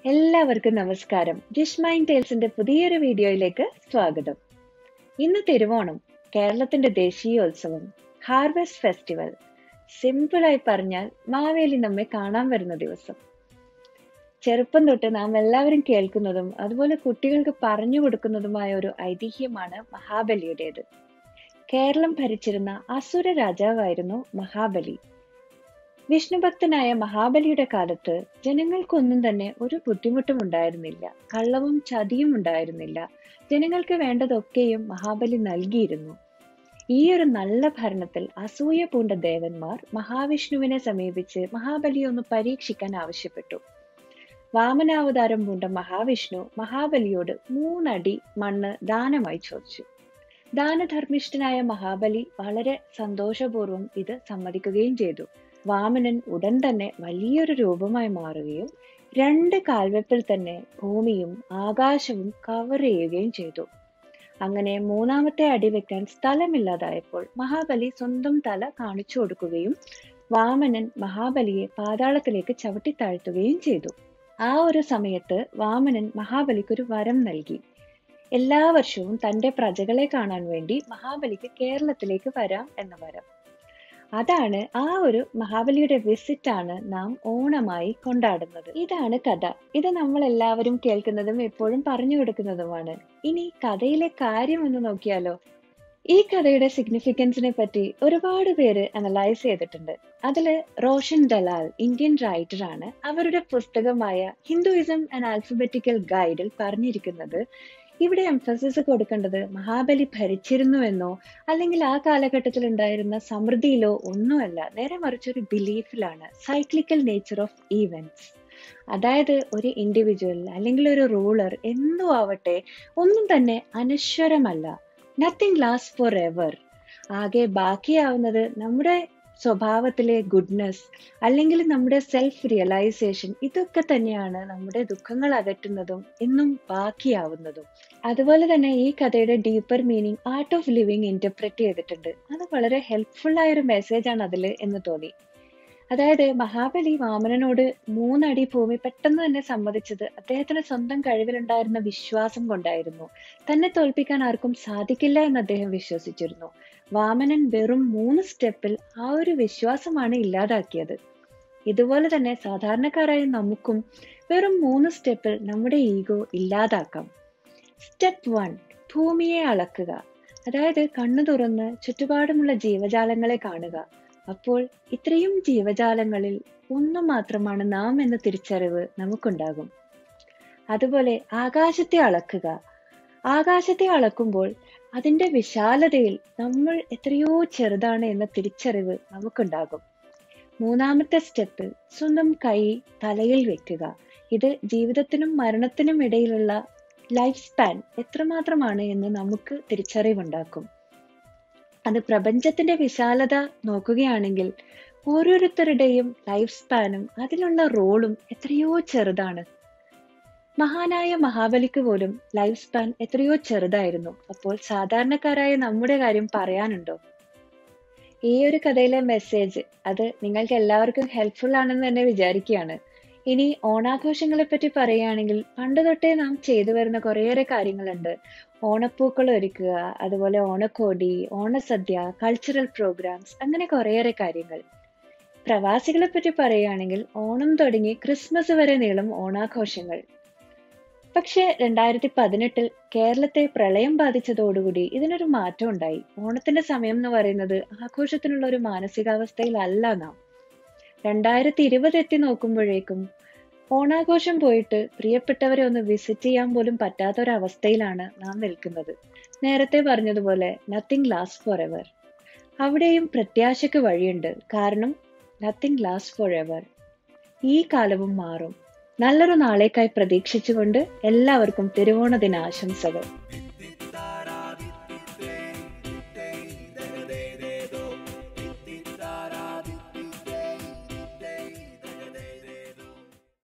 എല്ലാവർക്കും നമസ്കാരം dish mind ടേൽസിന്റെ പുതിയൊരു വീഡിയോയിലേക്ക് സ്വാഗതം ഇന്ന് തിരുവോണം കേരളത്തിന്റെ ദേശീയോത്സവം ഹാർവെസ്റ്റ് ഫെസ്റ്റിവൽ സിമ്പിളായി പറഞ്ഞാൽ മാവേലി നമ്മെ കാണാൻ വരുന്ന ദിവസം ചെറുപ്പം തൊട്ട് നാം എല്ലാവരും കേൾക്കുന്നതും അതുപോലെ കുട്ടികൾക്ക് പറഞ്ഞു കൊടുക്കുന്നതുമായ ഒരു ഐതിഹ്യമാണ് മഹാബലിയുടേത് കേരളം ഭരിച്ചിരുന്ന അസുര രാജാവായിരുന്നു മഹാബലി വിഷ്ണുഭക്തനായ മഹാബലിയുടെ കാലത്ത് ജനങ്ങൾക്കൊന്നും തന്നെ ഒരു ബുദ്ധിമുട്ടും ഉണ്ടായിരുന്നില്ല കള്ളവും ചതിയും ഉണ്ടായിരുന്നില്ല ജനങ്ങൾക്ക് വേണ്ടതൊക്കെയും മഹാബലി നൽകിയിരുന്നു ഈ ഒരു നല്ല ഭരണത്തിൽ അസൂയ പൂണ്ട ദേവന്മാർ മഹാവിഷ്ണുവിനെ സമീപിച്ച് മഹാബലിയെ ഒന്ന് പരീക്ഷിക്കാൻ ആവശ്യപ്പെട്ടു വാമനാവതാരം പൂണ്ട മഹാവിഷ്ണു മഹാബലിയോട് മൂന്നടി മണ്ണ് ദാനമായി ചോദിച്ചു ദാനധർമ്മിഷ്ഠനായ മഹാബലി വളരെ സന്തോഷപൂർവ്വം ഇത് സമ്മതിക്കുകയും ചെയ്തു വാമനൻ ഉടൻ തന്നെ വലിയൊരു രൂപമായി മാറുകയും രണ്ട് കാൽവെപ്പിൽ തന്നെ ഭൂമിയും ആകാശവും കവർ ചെയ്യുകയും ചെയ്തു അങ്ങനെ മൂന്നാമത്തെ അടി വെക്കാൻ സ്ഥലമില്ലാതായപ്പോൾ മഹാബലി സ്വന്തം തല കാണിച്ചു കൊടുക്കുകയും വാമനൻ മഹാബലിയെ പാതാളത്തിലേക്ക് ചവിട്ടി താഴ്ത്തുകയും ചെയ്തു ആ ഒരു സമയത്ത് വാമനൻ മഹാബലിക്ക് ഒരു വരം നൽകി എല്ലാ വർഷവും തന്റെ പ്രജകളെ കാണാൻ വേണ്ടി മഹാബലിക്ക് കേരളത്തിലേക്ക് വരാം എന്ന വരം അതാണ് ആ ഒരു മഹാബലിയുടെ വിസിറ്റ് ആണ് നാം ഓണമായി കൊണ്ടാടുന്നത് ഇതാണ് കഥ ഇത് നമ്മൾ എല്ലാവരും കേൾക്കുന്നതും എപ്പോഴും പറഞ്ഞു കൊടുക്കുന്നതുമാണ് ഇനി കഥയിലെ കാര്യം ഒന്ന് നോക്കിയാലോ ഈ കഥയുടെ സിഗ്നിഫിക്കൻസിനെ പറ്റി ഒരുപാട് പേര് അനലൈസ് ചെയ്തിട്ടുണ്ട് അതില് റോഷൻ ദലാൽ ഇന്ത്യൻ റൈറ്റർ ആണ് അവരുടെ പുസ്തകമായ ഹിന്ദുയിസം ആൻഡ് ആൽഫബറ്റിക്കൽ ഗൈഡിൽ പറഞ്ഞിരിക്കുന്നത് ഇവിടെ എംഫസിസ് കൊടുക്കേണ്ടത് മഹാബലി ഭരിച്ചിരുന്നുവെന്നോ അല്ലെങ്കിൽ ആ കാലഘട്ടത്തിൽ ഉണ്ടായിരുന്ന സമൃദ്ധിയിലോ ഒന്നുമല്ല നേരെ മറിച്ച് ഒരു ബിലീഫിലാണ് സൈക്ലിക്കൽ നേച്ചർ ഓഫ് ഈവൻറ്റ്സ് അതായത് ഒരു ഇൻഡിവിജ്വൽ അല്ലെങ്കിൽ ഒരു റൂളർ എന്തോ ആവട്ടെ ഒന്നും തന്നെ അനശ്വരമല്ല നത്തിങ് ലാസ്റ്റ് ഫോർ എവർ ആകെ ബാക്കിയാവുന്നത് നമ്മുടെ സ്വഭാവത്തിലെ ഗുഡ്നെസ് അല്ലെങ്കിൽ നമ്മുടെ സെൽഫ് റിയലൈസേഷൻ ഇതൊക്കെ തന്നെയാണ് നമ്മുടെ ദുഃഖങ്ങൾ അകറ്റുന്നതും എന്നും ബാക്കിയാവുന്നതും അതുപോലെ തന്നെ ഈ കഥയുടെ deeper meaning art of living interpret ചെയ്തിട്ടുണ്ട് അത് വളരെ ഹെൽപ്ഫുൾ ആയ ഒരു മെസ്സേജ് ആണ് അതിൽ എന്ന് തോന്നി അതായത് മഹാബലി വാമനനോട് മൂന്നടി ഭൂമി പെട്ടെന്ന് തന്നെ സമ്മതിച്ചത് അദ്ദേഹത്തിന് സ്വന്തം കഴിവിലുണ്ടായിരുന്ന വിശ്വാസം കൊണ്ടായിരുന്നു തന്നെ തോൽപ്പിക്കാൻ ആർക്കും സാധിക്കില്ല എന്ന് അദ്ദേഹം വിശ്വസിച്ചിരുന്നു വാമനൻ വെറും മൂന്ന് സ്റ്റെപ്പിൽ ആ ഒരു വിശ്വാസമാണ് ഇല്ലാതാക്കിയത് ഇതുപോലെ തന്നെ സാധാരണക്കാരായ നമുക്കും വെറും മൂന്ന് സ്റ്റെപ്പിൽ നമ്മുടെ ഈഗോ ഇല്ലാതാക്കാം സ്റ്റെപ്പ് വൺ ഭൂമിയെ അളക്കുക അതായത് കണ്ണു തുറന്ന് ചുറ്റുപാടുമുള്ള ജീവജാലങ്ങളെ കാണുക അപ്പോൾ ഇത്രയും ജീവജാലങ്ങളിൽ ഒന്നു മാത്രമാണ് നാം എന്ന തിരിച്ചറിവ് നമുക്കുണ്ടാകും അതുപോലെ ആകാശത്തെ അളക്കുക ആകാശത്തെ അളക്കുമ്പോൾ അതിന്റെ വിശാലതയിൽ നമ്മൾ എത്രയോ ചെറുതാണ് എന്ന തിരിച്ചറിവ് നമുക്കുണ്ടാകും മൂന്നാമത്തെ സ്റ്റെപ്പ് സ്വന്തം കൈ തലയിൽ വെക്കുക ഇത് ജീവിതത്തിനും മരണത്തിനും ഇടയിലുള്ള ലൈഫ് സ്പാൻ എത്രമാത്രമാണ് എന്ന് നമുക്ക് തിരിച്ചറിവുണ്ടാക്കും അത് പ്രപഞ്ചത്തിന്റെ വിശാലത നോക്കുകയാണെങ്കിൽ ഓരോരുത്തരുടെയും ലൈഫ് സ്പാനും അതിലുള്ള റോളും എത്രയോ ചെറുതാണ് മഹാനായ മഹാബലിക്ക് പോലും ലൈഫ് സ്പാൻ എത്രയോ ചെറുതായിരുന്നു അപ്പോൾ സാധാരണക്കാരായ നമ്മുടെ കാര്യം പറയാനുണ്ടോ ഈ ഒരു കഥയിലെ മെസ്സേജ് അത് നിങ്ങൾക്ക് എല്ലാവർക്കും ഹെൽപ്ഫുൾ ആണെന്ന് തന്നെ വിചാരിക്കുകയാണ് ഇനി ഓണാഘോഷങ്ങളെ പറ്റി പറയുകയാണെങ്കിൽ പണ്ട് തൊട്ടേ നാം ചെയ്തു വരുന്ന കുറേയേറെ കാര്യങ്ങളുണ്ട് ഓണപ്പൂക്കൾ ഒരുക്കുക അതുപോലെ ഓണക്കോടി ഓണസദ്യ കൾച്ചറൽ പ്രോഗ്രാംസ് അങ്ങനെ കുറേയേറെ കാര്യങ്ങൾ പ്രവാസികളെ പറ്റി പറയുകയാണെങ്കിൽ ഓണം തുടങ്ങി ക്രിസ്മസ് വരെ നീളും ഓണാഘോഷങ്ങൾ പക്ഷെ രണ്ടായിരത്തി പതിനെട്ടിൽ കേരളത്തെ പ്രളയം ബാധിച്ചതോടുകൂടി ഇതിനൊരു മാറ്റം ഉണ്ടായി ഓണത്തിന്റെ സമയം എന്ന് പറയുന്നത് ആഘോഷത്തിനുള്ള ഒരു മാനസികാവസ്ഥയിലല്ല നാം രണ്ടായിരത്തി ഇരുപത് എത്തി നോക്കുമ്പോഴേക്കും ഓണാഘോഷം പോയിട്ട് പ്രിയപ്പെട്ടവരെ ഒന്ന് വിസിറ്റ് ചെയ്യാൻ പോലും പറ്റാത്ത ഒരു അവസ്ഥയിലാണ് നാം നിൽക്കുന്നത് നേരത്തെ പറഞ്ഞതുപോലെ നത്തിങ് ലാസ്റ്റ് ഫോർ എവർ അവിടെയും പ്രത്യാശയ്ക്ക് വഴിയുണ്ട് കാരണം നത്തിങ് ലാസ്റ്റ് ഫോർ എവർ ഈ കാലവും മാറും നല്ലൊരു നാളേക്കായി പ്രതീക്ഷിച്ചുകൊണ്ട് എല്ലാവർക്കും തിരുവോണ ദിന ആശംസകൾ